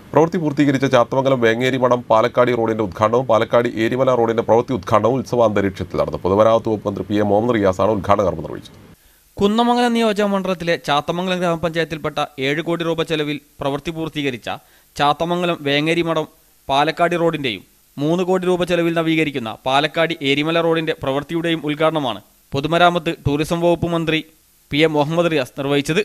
പ്രവൃത്തി പൂർത്തീകരിച്ച ചാത്തമംഗലം വേങ്ങേരി മഠം പാലക്കാടി റോഡിന്റെ ഉദ്ഘാടനവും പാലക്കാടി ഏരിമല റോഡിന്റെ പ്രവൃത്തി ഉദ്ഘാടനവും ഉത്സവാന്തരീക്ഷത്തിൽ നടന്നു പൊതുമരാമത്ത് വകുപ്പ് മന്ത്രി പി എ മുഹമ്മദ് റിയാസാണ് ഉദ്ഘാടന കർമ്മം നിർവഹിച്ചത് കുന്നമംഗലം നിയോജക മണ്ഡലത്തിലെ ചാത്തമംഗലം ഗ്രാമപഞ്ചായത്തിൽപ്പെട്ട ഏഴ് കോടി രൂപ ചെലവിൽ പ്രവൃത്തി പൂർത്തീകരിച്ച ചാത്തമംഗലം വേങ്ങേരി മഠം പാലക്കാടി റോഡിന്റെയും മൂന്ന് കോടി രൂപ ചെലവിൽ നവീകരിക്കുന്ന പാലക്കാടി ഏരിമല റോഡിന്റെ പ്രവൃത്തിയുടെയും ഉദ്ഘാടനമാണ് പൊതുമരാമത്ത് ടൂറിസം വകുപ്പ് മന്ത്രി പി എ മുഹമ്മദ് റിയാസ് നിർവഹിച്ചത്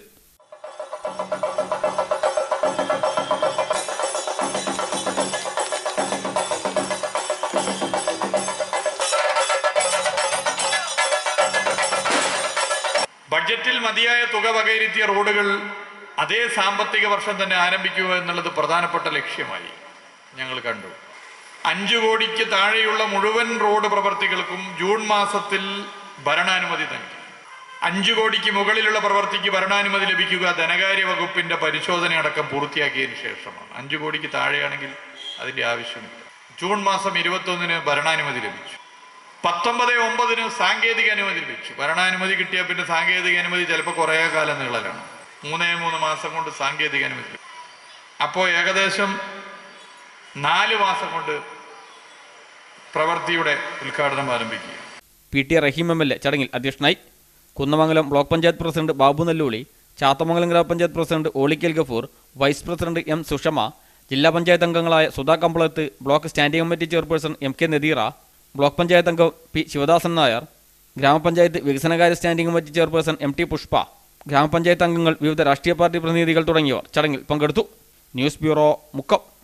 ബഡ്ജറ്റിൽ മതിയായ തുക വകയിരുത്തിയ റോഡുകൾ അതേ സാമ്പത്തിക വർഷം തന്നെ ആരംഭിക്കുക എന്നുള്ളത് പ്രധാനപ്പെട്ട ലക്ഷ്യമായി ഞങ്ങൾ കണ്ടു അഞ്ചു കോടിക്ക് താഴെയുള്ള മുഴുവൻ റോഡ് പ്രവർത്തികൾക്കും ജൂൺ മാസത്തിൽ ഭരണാനുമതി നൽകി അഞ്ചു കോടിക്ക് മുകളിലുള്ള പ്രവർത്തിക്ക് ഭരണാനുമതി ലഭിക്കുക ധനകാര്യ വകുപ്പിന്റെ പരിശോധന അടക്കം പൂർത്തിയാക്കിയതിനു ശേഷമാണ് അഞ്ചു കോടിക്ക് താഴെയാണെങ്കിൽ അതിന്റെ ആവശ്യമില്ല ജൂൺ മാസം ഇരുപത്തൊന്നിന് ഭരണാനുമതി ലഭിച്ചു പത്തൊമ്പത് ഒമ്പതിന് സാങ്കേതിക അനുമതി ലഭിച്ചു ഭരണാനുമതി കിട്ടിയ പിന്നെ സാങ്കേതിക അനുമതി ചിലപ്പോൾ കുറേ കാലം നീളലാണ് മൂന്നേ മൂന്ന് മാസം കൊണ്ട് സാങ്കേതിക അനുമതി ലഭിച്ചു അപ്പോൾ ഏകദേശം നാല് മാസം കൊണ്ട് പ്രവൃത്തിയുടെ ഉദ്ഘാടനം ആരംഭിക്കുക P T Rahim M L A ചടങ്ങിൽ അധ്യക്ഷനായി കുന്നമംഗലം ബ്ലോക്ക് പഞ്ചായത്ത് പ്രസിഡന്റ് ബാബു നെല്ലൂളി ചാത്തമംഗലം ഗ്രാമപഞ്ചായത്ത് president Olikkal Gafoor vice president M Sushama ജില്ലാ പഞ്ചായത്ത് അംഗങ്ങളായ Sudha Kambalath block standing committee chairperson M K Nadeera block panchayat അംഗം പി ശിവദാസൻ നായർ ഗ്രാമപഞ്ചായത്ത് വികസനകാര്യ standing committee chairperson M T Pushpa ഗ്രാമപഞ്ചായത്ത് അംഗങ്ങൾ വിവിധ രാഷ്ട്രീയ പാർട്ടി പ്രതിനിധികൾ തുടങ്ങിയവർ ചടങ്ങിൽ പങ്കെടുത്തു ന്യൂസ് ബ്യൂറോ മുക്കം